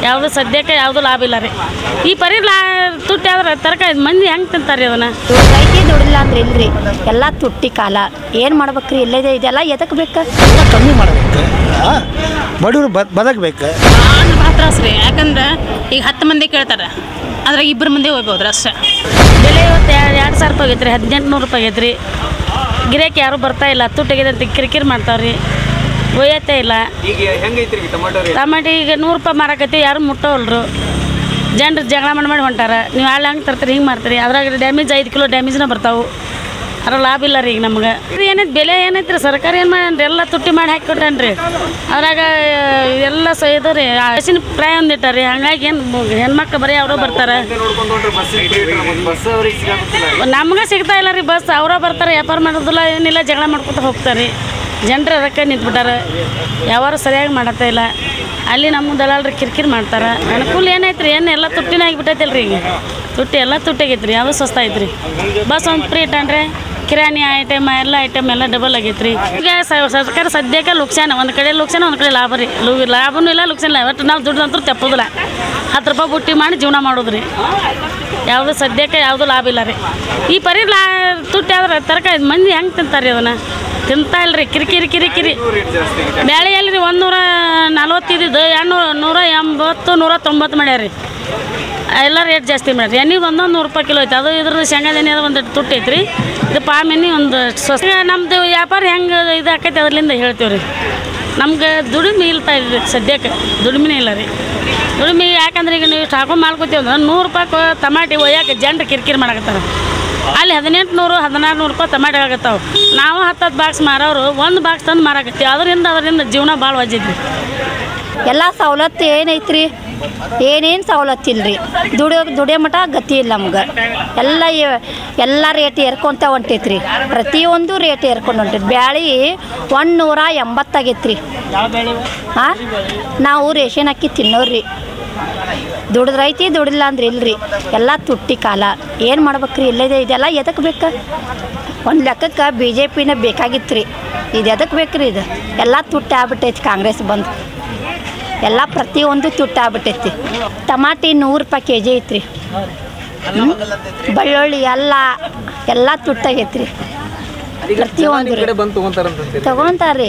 ಯಾವುದು ಸದ್ಯಕ್ಕೆ ಯಾವುದು ಲಾಭ ಇಲ್ಲ ರೀ ಈ ಪರಿ ಲಾ ತುಟ್ಟಿ ಆದ್ರೆ ತರಕಾರಿ ಮಂದಿ ಹೆಂಗೆ ತಿಂತಾರೆ ಅದನ್ನು ರೈತಿ ದುಡಿಲ್ಲ ಅಂದ್ರೆ ಇಲ್ರಿ ಎಲ್ಲ ತುಟ್ಟಿ ಕಾಲ ಏನು ಮಾಡ್ಬೇಕ್ರಿ ಇಲ್ಲದೆ ಇದೆಲ್ಲ ಎದಕ್ಕೆ ಬೇಕು ಎಲ್ಲ ಕಮ್ಮಿ ಮಾಡಬೇಕು ಬಡವರು ಬದ್ ಬದುಕಬೇಕು ಭಾಳ ಭಾಳ ತ್ರಾಸ ರೀ ಯಾಕಂದ್ರೆ ಈಗ ಹತ್ತು ಮಂದಿ ಕೇಳ್ತಾರೆ ಅದ್ರಾಗ ಇಬ್ಬರು ಮಂದಿ ಹೋಗ್ಬೋದ್ರಿ ಅಷ್ಟೇ ಬೆಲೆ ಇವತ್ತು ಎರಡು ಸಾವಿರ ರೂಪಾಯಿ ಆಗೈತೆ ರೀ ಹದಿನೆಂಟು ನೂರು ರೂಪಾಯಿ ಆಗೈತೆ ರೀ ಗಿರಾಕಿ ಯಾರೂ ಬರ್ತಾ ಇಲ್ಲ ತುಟ್ಟಿಗಿದೆ ಅಂತ ಕಿರಿಕಿರಿ ಮಾಡ್ತಾವ್ರಿ ರೀ ಒಯ್ಯತ್ತೇ ಇಲ್ಲ ಈಗ ಹೆಂಗೈತ್ರಿ ಟೊಮಾಟೊ ರೇಟ್ ಟಮಾಟಿ ಈಗ ನೂರು ರೂಪಾಯಿ ಮಾರಕತ್ತಿ ಯಾರು ಮುಟ್ಟೋಲ್ರು ಜನರು ಜಗಳ ಮಾಡಿ ಮಾಡಿ ಹೊಂಟಾರ ನೀವು ಅಲ್ಲಿ ಹಂಗೆ ತರ್ತೀರಿ ಹಿಂಗೆ ಮಾಡ್ತೀರಿ ಅದ್ರಾಗ ಡ್ಯಾಮೇಜ್ ಐದು ಕಿಲೋ ಡ್ಯಾಮೇಜ್ನ ಬರ್ತಾವೆ ಅದ್ರ ಲಾಭ ಇಲ್ಲ ರೀ ಈಗ ನಮ್ಗೆ ಇದು ಏನೈತೆ ಬೆಲೆ ಏನೈತೆ ರೀ ಸರ್ಕಾರ ಏನು ಮಾಡ್ಯಾನ್ರಿ ಎಲ್ಲ ತುಟ್ಟಿ ಮಾಡಿ ಹಾಕಿ ಕೊಟ್ಟಾನ್ರಿ ಅದ್ರಾಗ ಎಲ್ಲ ಸ ಇದು ರೀ ಹಸಿನ ಪ್ರಾಯ ಒಂದಿಟ್ಟ ರೀ ಹಂಗಾಗಿ ಏನು ಹೆಣ್ಮಕ್ಳು ಬರೀ ಅವರು ಬರ್ತಾರೆ ನೋಡ್ಕೊಂಡು ಹೊಂಟ್ರೆ ಬಸ್ ಬಸ್ ಅವ್ರಿಗೆ ಸಿಗಾಗುತ್ತಿಲ್ಲ ನಮ್ಗೆ ಸಿಗ್ತಾ ಇಲ್ಲ ರೀ ಬಸ್ ಅವರ ಬರ್ತಾರೆ ವ್ಯಾಪಾರ ಮಾಡೋದಿಲ್ಲ ಏನಿಲ್ಲ ಜಗಳ ಮಾಡ್ಕೊತ ಹೋಗ್ತಾರೆ ಜನರು ಅದಕ್ಕೆ ನಿಂತ್ಬಿಟ್ಟಾರೆ ಯಾವಾರು ಸರಿಯಾಗಿ ಮಾಡತ್ತಾ ಇಲ್ಲ ಅಲ್ಲಿ ನಮ್ಮ ದಲಾಲ್ರಿ ಕಿರಿಕಿರಿ ಮಾಡ್ತಾರೆ ಅನುಕೂಲ ಏನೈತೆ ರೀ ಏನು ಎಲ್ಲ ತುಟ್ಟಿನ ಆಗಿಬಿಟ್ಟೈತಿಲ್ಲ ರೀ ಈಗ ತುಟ್ಟಿ ಎಲ್ಲ ತುಟ್ಟಾಗೈತೆ ರೀ ಯಾವುದು ಸ್ವಸ್ತ ಐತೆ ರೀ ಬಸ್ ಒಂದು ಫ್ರೀ ಇಟ್ಟನ್ರಿ ಕಿರಾಣಿ ಐಟಮ್ ಎಲ್ಲ ಐಟಮ್ ಎಲ್ಲ ಡಬಲ್ ಆಗೈತೆ ರೀ ಈಗ ಸ- ಸರ್ಕಾರ ಸದ್ಯಕ್ಕೆ ಲುಕ್ಸಾನ ಒಂದು ಕಡೆ ಲುಕ್ಸಾನ ಒಂದು ಕಡೆ ಲಾಭ ರೀ ಲು ಲಾಭನೂ ಇಲ್ಲ ಲುಕ್ಸಾನ ಇಲ್ಲ ಒಟ್ಟು ನಾವು ದುಡ್ದಂತೂ ತೆಪ್ಪೋದಿಲ್ಲ ಹತ್ತು ರೂಪಾಯಿ ಬುಟ್ಟಿ ಮಾಡಿ ಜೀವನ ಮಾಡೋದು ರೀ ಯಾವುದು ಸದ್ಯಕ್ಕೆ ಯಾವುದು ಲಾಭ ಇಲ್ಲ ರೀ ಈ ಪರಿ ಲಾ ತುಟ್ಟಿ ಆದ್ರೆ ತರಕಾರಿ ಮಂದಿ ಹೆಂಗೆ ತಿಂತಾರೆ ರೀ ಅದನ್ನು ತಿಂತಾ ಇಲ್ರಿ ಕಿರಿಕಿರಿ ಕಿರಿಕಿರಿ ರೇಟ್ ಜಾಸ್ತಿ ಆಗೈತೆ ಬ್ಯಾಳೆ ಎಲ್ಲಿ ರೀ ಒಂದು ನೂರ ನಲ್ವತ್ತಿದ್ದು ಎರಡು ನೂರ ಎಂಬತ್ತು ನೂರ ತೊಂಬತ್ತು ಮಾಡ್ಯಾರ ರೀ ಎಲ್ಲ ರೇಟ್ ಜಾಸ್ತಿ ಮಾಡ್ರಿ ಎಣ್ಣೆಗೆ ಒಂದೊಂದು ನೂರು ರೂಪಾಯಿ ಕಿಲೋ ಐತೆ ಅದು ಇದ್ರ ಶೇಂಗಾದ ಎಣ್ಣೆ ಅದು ಒಂದು ತುಟ್ಟಿ ಐತೆ ರೀ ಇದು ಪಾಮ್ ಎಣ್ಣೆ ಒಂದು ಸ್ವಸ್ಥ ಈಗ ನಮ್ಮದು ವ್ಯಾಪಾರ ಹೆಂಗೆ ಇದು ಆಕೈತೆ ಅದ್ರಲ್ಲಿಂದ ಹೇಳ್ತೀವಿ ರೀ ನಮ್ಗೆ ದುಡಿಮೆ ಇಲ್ತಾ ಇದೆ ಸದ್ಯಕ್ಕೆ ದುಡಿಮೆನೇ ಇಲ್ಲ ರೀ ದುಡಿಮೆ ಯಾಕಂದ್ರೆ ಈಗ ನೀವು ಹಾಕೊಂಡು ಮಾಡ್ಕೋತೀವಿ ಅಂದ್ರೆ ನೂರು ರೂಪಾಯಿ ಕೊ- ಟಮಾಟಿ ಒಯ್ಯಾಕೆ ಜನರು ಕಿರಿಕಿರಿ ಮಾಡಕತ್ತಾರ ಅಲ್ಲಿ ಹದಿನೆಂಟು ನೂರು ಹದಿನಾರು ನೂರು ರೂಪಾಯಿ ಟಮಾಟಿ ಆಗತ್ತಾವ ನಾವು ಹತ್ತು ಹತ್ತು ಬಾಕ್ಸ್ ಮಾರೋರು ಒಂದು ಬಾಕ್ಸ್ ತಂದು ಮಾರಾಕತ್ತೀವಿ ಅದರಿಂದ ಅದರಿಂದ ಜೀವನ ಭಾಳ ವಜ್ಜಿದ್ರಿ ಎಲ್ಲ ಸವಲತ್ತು ಏನೈತ್ರಿ ಏನೇನು ಸವಲತ್ತು ಇಲ್ರಿ ದುಡಿಯೋ ದುಡಿಯೋ ಮಟ ಗತಿ ಇಲ್ಲ ನಮ್ಗೆ ಎಲ್ಲ ಇವ- ಎಲ್ಲ ರೇಟ್ ಏರ್ಕೊಂತ ಹೊಂಟೈತ್ರಿ ಪ್ರತಿಯೊಂದು ರೇಟ್ ಏರ್ಕೊಂಡು ಹೊಂಟೈತಿ ಬ್ಯಾಳಿ ಒಂದು ನೂರ ಎಂಬತ್ತಾಗೈತ್ರಿ ಹಾಂ ನಾವು ರೇಷನ್ ಅಕ್ಕಿ ತಿನ್ನೋರ್ರಿ ದುಡಿದ್ರೈತಿ ದುಡಿಲ್ಲ ಅಂದ್ರೆ ಇಲ್ರಿ ಎಲ್ಲ ತುಟ್ಟಿ ಕಾಲ ಏನು ಮಾಡ್ಬೇಕ್ರಿ ಇಲ್ಲದೆ ಇದೆಲ್ಲ ಎದಕ್ಕೆ ಬೇಕು ಒಂದು ಲೆಕ್ಕಕ್ಕೆ ಬಿ ಜೆ ಪಿನ ಬೇಕಾಗಿತ್ತು ರೀ ಇದು ಎದಕ್ಕೆ ಬೇಕ್ರಿ ಇದು ಎಲ್ಲ ತುಟ್ಟಿ ಆಗ್ಬಿಟ್ಟೈತಿ ಕಾಂಗ್ರೆಸ್ ಬಂದು ಎಲ್ಲ ಪ್ರತಿಯೊಂದು ತುಟ್ಟಿ ಆಗ್ಬಿಟ್ಟೈತಿ ಟಮಾಟಿ ನೂರು ರೂಪಾಯಿ ಕೆ ಜಿ ಐತ್ರಿ ಹ್ಮ್? ಬೆಳ್ಳುಳ್ಳಿ ಎಲ್ಲ ಎಲ್ಲ ತುಟ್ಟಾಗೈತ್ರಿ ಪ್ರತಿಯೊಂದು ರೀ ಕಡೆ ಬಂದು ತಗೊಂತಾರಂತ ತಗೊಂತಾರ್ರಿ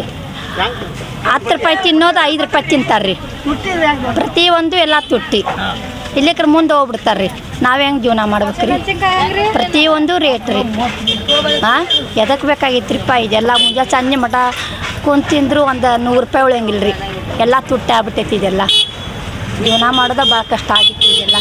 ಹತ್ತು ರೂಪಾಯಿ ತಿನ್ನೋದು ಐದು ರೂಪಾಯಿ ತಿಂತಾರ್ರಿ ಪ್ರತಿಯೊಂದು ಎಲ್ಲ ತುಟ್ಟಿ ಇಲ್ಲಿಕ್ರ ಮುಂದೆ ಹೋಗ್ಬಿಡ್ತಾರ್ರಿ ನಾವು ಹೆಂಗೆ ಜೀವನ ಮಾಡ್ಬೇಕ್ರಿ ಪ್ರತಿಯೊಂದು ರೇಟ್ ರೀ ಹಾಂ ಎದಕ್ಕೆ ಬೇಕಾಗಿತ್ರಿಪ್ಪ ಇದೆಲ್ಲ ಮುಂಜಾನೆ ಸಂಜೆ ಮಠ ಕುಂತ್ ತಿಂದ್ರು ಒಂದು ನೂರು ರೂಪಾಯಿ ಉಳಿಯಂಗಿಲ್ಲ ರೀ ಎಲ್ಲ ತುಟ್ಟಿ ಆಗ್ಬಿಟ್ಟೈತಿ ಇದೆಲ್ಲ ಜೀವನ ಮಾಡೋದ ಭಾಳ ಕಷ್ಟ ಆಗಿತ್ತು ಇದೆಲ್ಲ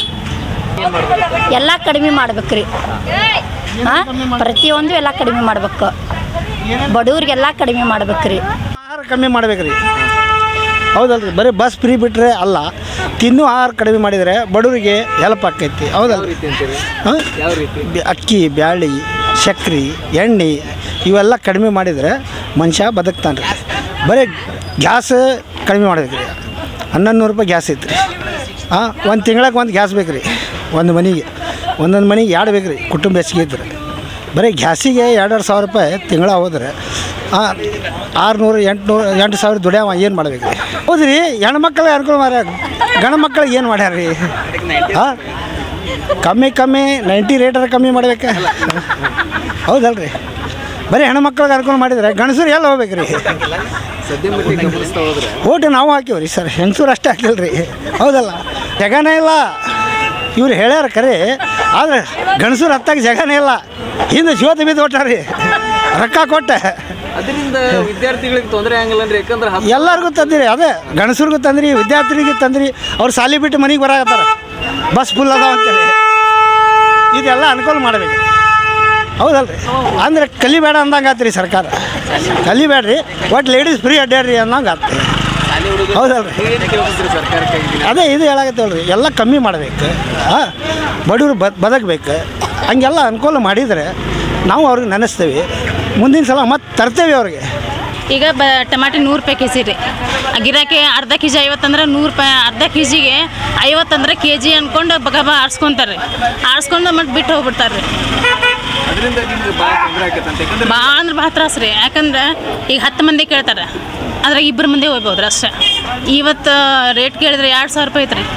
ಎಲ್ಲ ಕಡಿಮೆ ಮಾಡ್ಬೇಕ್ರಿ ಹಾಂ ಪ್ರತಿಯೊಂದು ಎಲ್ಲ ಕಡಿಮೆ ಮಾಡ್ಬೇಕು ಬಡವ್ರಿಗೆಲ್ಲ ಕಡಿಮೆ ಮಾಡ್ಬೇಕ್ರಿ ಆಹಾರ ಕಮ್ಮಿ ಮಾಡ್ಬೇಕು ರೀ ಹೌದಲ್ರಿ ಬರೀ ಬಸ್ ಫ್ರೀ ಬಿಟ್ಟರೆ ಅಲ್ಲ ತಿನ್ನೋ ಆಹಾರ ಕಡಿಮೆ ಮಾಡಿದರೆ ಬಡವರಿಗೆ ಹೆಲ್ಪ್ ಆಕೈತಿ ಹೌದಲ್ರಿ ಹಾಂ ಯಾವ ರೀತಿ ಬಿ- ಅಕ್ಕಿ ಬ್ಯಾಳಿ ಸಕ್ರೆ ಎಣ್ಣೆ ಇವೆಲ್ಲ ಕಡಿಮೆ ಮಾಡಿದರೆ ಮನುಷ್ಯ ಬದುಕ್ತಾನೆ ರೀ ಬರೀ ಗ್ಯಾಸ್ ಕಡಿಮೆ ಮಾಡ್ಬೇಕು ರೀ ಹನ್ನೊಂದು ನೂರು ರೂಪಾಯಿ ಗ್ಯಾಸ್ ಐತ್ರಿ ಹಾಂ ಒಂದು ತಿಂಗಳಿಗೆ ಒಂದು ಗ್ಯಾಸ್ ಬೇಕು ರೀ ಒಂದು ಮನೆಗೆ ಒಂದೊಂದು ಮನೆಗೆ ಎರಡು ಬೇಕು ರೀ ಕುಟುಂಬ ಹೆಚ್ಚಿಗೆ ಇದ್ರೆ ಬರೀ ಗ್ಯಾಸಿಗೆ ಎರಡೆರಡು ಸಾವಿರ ರೂಪಾಯಿ ತಿಂಗಳ ಹೋದ್ರೆ ಹಾಂ ಆರುನೂರು ಎಂಟುನೂರು ಎಂಟು ಸಾವಿರ ದುಡಿಯವ ಏನು ಮಾಡ್ಬೇಕು ರೀ ಹೌದು ರೀ ಹೆಣ್ಮಕ್ಳಿಗೆ ಅನುಕೂಲ ಮಾಡ್ಯಾರ ಗಂಡು ಮಕ್ಳಿಗೆ ಏನು ಮಾಡ್ಯಾರ ರೀ ಹಾಂ ಕಮ್ಮಿ ಕಮ್ಮಿ ನೈಂಟಿ ರೇಟರ್ ಕಮ್ಮಿ ಮಾಡ್ಬೇಕು ಹೌದಲ್ರಿ ಬರೀ ಹೆಣ್ಮಕ್ಳಿಗೆ ಅನುಕೂಲ ಮಾಡಿದರೆ ಗಂಡಸರು ಎಲ್ಲಿ ಹೋಗ್ಬೇಕು ರೀ ಸದ್ಯ ಮಟ್ಟಿಗೆ ಗಮನಿಸ್ತಾ ಹೋದ್ರೆ ಓಟು ನಾವು ಹಾಕಿವ್ರಿ ಸರ್ ಹೆಂಗಸೂರು ಅಷ್ಟೇ ಹಾಕಿಲ್ಲ ರೀ ಹೌದಲ್ಲ ಜಗನೇ ಇಲ್ಲ ಇವ್ರು ಹೇಳ್ಯಾರ ಕರೆ ಆದರೆ ಗಂಡಸೂರು ಹತ್ತಾಗ ಜಗನೇ ಇಲ್ಲ ಹಿಂದೆ ಜೋತಿ ಬಿದ್ದು ಕೊಟ್ಟಾರಿ ರೊಕ್ಕ ಕೊಟ್ಟೆ ಅದರಿಂದ ವಿದ್ಯಾರ್ಥಿಗಳಿಗೆ ತೊಂದರೆ ಆಗಂಗಿಲ್ಲ ಯಾಕಂದ್ರೆ ಹತ್ತು ಎಲ್ಲರಿಗೂ ತಂದಿರಿ ಅದೇ ಗಂಡಸರಿಗೂ ತಂದ್ರಿ ವಿದ್ಯಾರ್ಥಿನಿಗೆ ತಂದ್ರಿ ಅವ್ರು ಸಾಲಿ ಬಿಟ್ಟು ಮನೆಗೆ ಬರಾಕತ್ತಾರ ಬಸ್ ಫುಲ್ ಅದಾವ ಅಂತೇಳಿ ಇದೆಲ್ಲ ಅನುಕೂಲ ಮಾಡಬೇಕು ಹೌದಲ್ರಿ ಅಂದ್ರೆ ಕಲಿಬೇಡ ಅಂದಂಗೆ ಆತ್ರಿ ಸರ್ಕಾರ ಕಲಿಬೇಡ್ರಿ ಒಟ್ಟು ಲೇಡೀಸ್ ಫ್ರೀ ಅಡ್ಡಾಡ್ರಿ ಅನ್ನಂಗೆ ಆತ್ರಿ ಹೌದಲ್ರಿ ಏನು ಕೇಳ್ಕೊತೀರಿ ಸರ್ಕಾರಕ್ಕೆ ಈಗ? ಅದೇ ಇದು ಹೇಳಾಕತ್ತೇವಲ್ರಿ ಎಲ್ಲ ಕಮ್ಮಿ ಮಾಡಬೇಕು ಹಾಂ ಬಡವರು ಬದ್ ಬದುಕಬೇಕು ಹಂಗೆಲ್ಲ ಅನುಕೂಲ ಮಾಡಿದರೆ ನಾವು ಅವ್ರಿಗೆ ನೆನೆಸ್ತೇವೆ ಮುಂದಿನ ಸಲ ಮತ್ತೆ ತರ್ತೇವೆ ಅವ್ರಿಗೆ ಈಗ ಬ ಟಮಾಟಿ ನೂರು ರೂಪಾಯಿ ಕೆ ಜಿ ರೀ ಆ ಗಿರಾಕಿ ಅರ್ಧ ಕೆ ಜಿ ಐವತ್ತಂದ್ರೆ ನೂರು ರೂಪಾಯಿ ಅರ್ಧ ಕೆ ಜಿಗೆ ಐವತ್ತಂದ್ರೆ ಕೆ ಜಿ ಅಂದ್ಕೊಂಡು ಬಗಬ ಆರಿಸ್ಕೊಂತಾರೆ ಆರಿಸ್ಕೊಂಡು ಮತ್ತೆ ಬಿಟ್ಟು ಹೋಗ್ಬಿಡ್ತಾರೆ ರೀ ಅದರಿಂದ ನಿಮ್ಗೆ ಭಾಳ ತೊಂದರೆ ಆಕೈತೆ ಯಾಕಂದ್ರೆ ಭಾಳ ಅಂದ್ರೆ ಭಾಳ ತ್ರಾಸ ರೀ ಯಾಕಂದ್ರೆ ಈಗ ಹತ್ತು ಮಂದಿ ಕೇಳ್ತಾರೆ ಅದ್ರಾಗ ಇಬ್ಬರು ಮಂದಿ ಹೋಗ್ಬೋದ್ರಿ ಅಷ್ಟೇ ಇವತ್ತು ರೇಟ್ ಕೇಳಿದ್ರೆ ಎರಡು ಸಾವಿರ ರೂಪಾಯಿ ಐತ್ರಿ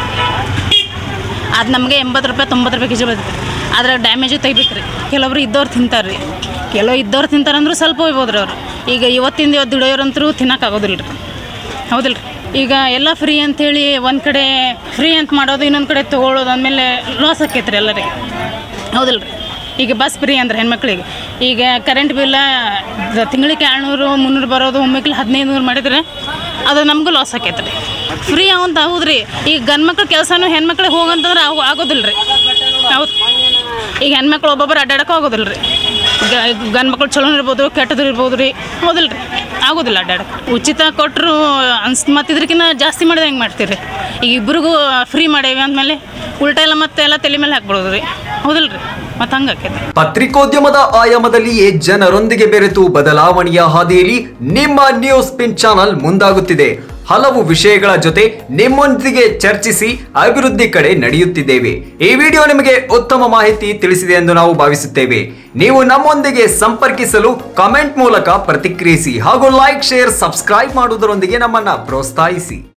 ಅದು ನಮಗೆ ಎಂಬತ್ತು ರೂಪಾಯಿ ತೊಂಬತ್ತು ರೂಪಾಯಿ ಕೆ ಜಿ ಬರ್ತೈತೆ ಅದ್ರಾಗ ಡ್ಯಾಮೇಜು ತೆಗಿಬೇಕು ರೀ ಕೆಲವೊಬ್ರು ಇದ್ದವ್ರು ತಿಂತಾರೆ ರೀ ಕೆಲವು ಇದ್ದವ್ರು ತಿಂತಾರೆ ಅಂದ್ರೂ ಸ್ವಲ್ಪ ಹೋಗ್ಬೋದು ರೀ ಅವ್ರು ಈಗ ಇವತ್ತಿಂದ ಇವತ್ತು ದುಡಿಯೋರಂತರೂ ತಿನ್ನೋಕ್ಕಾಗೋದಿಲ್ಲ ರೀ ಹೌದಿಲ್ಲ ರೀ ಈಗ ಎಲ್ಲ ಫ್ರೀ ಅಂಥೇಳಿ ಒಂದು ಕಡೆ ಫ್ರೀ ಅಂತ ಮಾಡೋದು ಇನ್ನೊಂದು ಕಡೆ ತೊಗೊಳೋದು ಅಂದಮೇಲೆ ಲಾಸ್ ಆಕೈತೆ ರೀ ಎಲ್ಲರಿಗೆ ಹೌದಿಲ್ಲ ರೀ ಈಗ ಬಸ್ ಫ್ರೀ ಅಂದ್ರೆ ಹೆಣ್ಮಕ್ಳಿಗೆ ಈಗ ಕರೆಂಟ್ ಬಿಲ್ಲ ತಿಂಗಳಿಗೆ ಏಳ್ನೂರು ಮುನ್ನೂರು ಬರೋದು ಒಮ್ಮೆಕ್ಲಿ ಹದಿನೈದು ನೂರು ಮಾಡಿದ್ರೆ ಅದು ನಮಗೂ ಲಾಸ್ ಆಕೈತೆ ರೀ ಫ್ರೀ ಅಂತ ಹೌದ್ರಿ ಈಗ ಗಂಡು ಮಕ್ಳು ಕೆಲಸನೂ ಹೆಣ್ಮಕ್ಳಿಗೆ ಹೋಗಂತಂದ್ರೆ ಅವು ಆಗೋದಿಲ್ಲ ರೀ ಹೌದು ಈಗ ಹೆಣ್ಮಕ್ಳು ಒಬ್ಬೊಬ್ಬರು ಅಡ್ಡಾಡಕ್ಕೆ ಆಗೋದಿಲ್ಲ ರೀ ಗಂಡು ಮಕ್ಳು ಚಲೋ ಇರ್ಬೋದು ಕೆಟ್ಟದ್ರು ಇರ್ಬೋದು ರೀ ಹೌದಿಲ್ಲ ರೀ ಆಗೋದಿಲ್ಲ ಅಡ್ಡಾಡಕ್ಕೆ ಉಚಿತ ಕೊಟ್ಟರು ಅನ್ಸ್ ಮತ್ತು ಇದಕ್ಕಿಂತ ಜಾಸ್ತಿ ಮಾಡಿದ್ರೆ ಹೆಂಗೆ ಮಾಡ್ತೀರಿ ಈಗ ಇಬ್ರಿಗೂ ಫ್ರೀ ಮಾಡೇವಿ ಅಂದಮೇಲೆ ಉಲ್ಟಾ ಎಲ್ಲ ಮತ್ತೆ ಎಲ್ಲ ತಲೆ ಮೇಲೆ ಹಾಕ್ಬಿಡೋದು ರೀ ಹೌದಿಲ್ಲ ರೀ ಮತ್ತು ಹಂಗೆ ಆಕೈತೆ ಪತ್ರಿಕೋದ್ಯಮದ ಆಯಾಮದಲ್ಲಿಯೇ ಜನರೊಂದಿಗೆ ಬೆರೆತು ಬದಲಾವಣೆಯ ಹಾದಿಯಲ್ಲಿ ನಿಮ್ಮ ನ್ಯೂಸ್ ಪಿನ್ ಚಾನಲ್ ಮುಂದಾಗುತ್ತಿದೆ ಹಲವು ವಿಷಯಗಳ ಜೊತೆ ನಿಮ್ಮೊಂದಿಗೆ ಚರ್ಚಿಸಿ ಅಭಿವೃದ್ಧಿ ಕಡೆ ನಡೆಯುತ್ತಿದ್ದೇವೆ ಈ ವಿಡಿಯೋ ನಿಮಗೆ ಉತ್ತಮ ಮಾಹಿತಿ ತಿಳಿಸಿದೆ ಎಂದು ನಾವು ಭಾವಿಸುತ್ತೇವೆ ನೀವು ನಮ್ಮೊಂದಿಗೆ ಸಂಪರ್ಕಿಸಲು ಕಮೆಂಟ್ ಮೂಲಕ ಪ್ರತಿಕ್ರಿಯಿಸಿ ಹಾಗೂ ಲೈಕ್ ಶೇರ್ ಸಬ್ಸ್ಕ್ರೈಬ್ ಮಾಡುವುದರೊಂದಿಗೆ ನಮ್ಮನ್ನ ಪ್ರೋತ್ಸಾಹಿಸಿ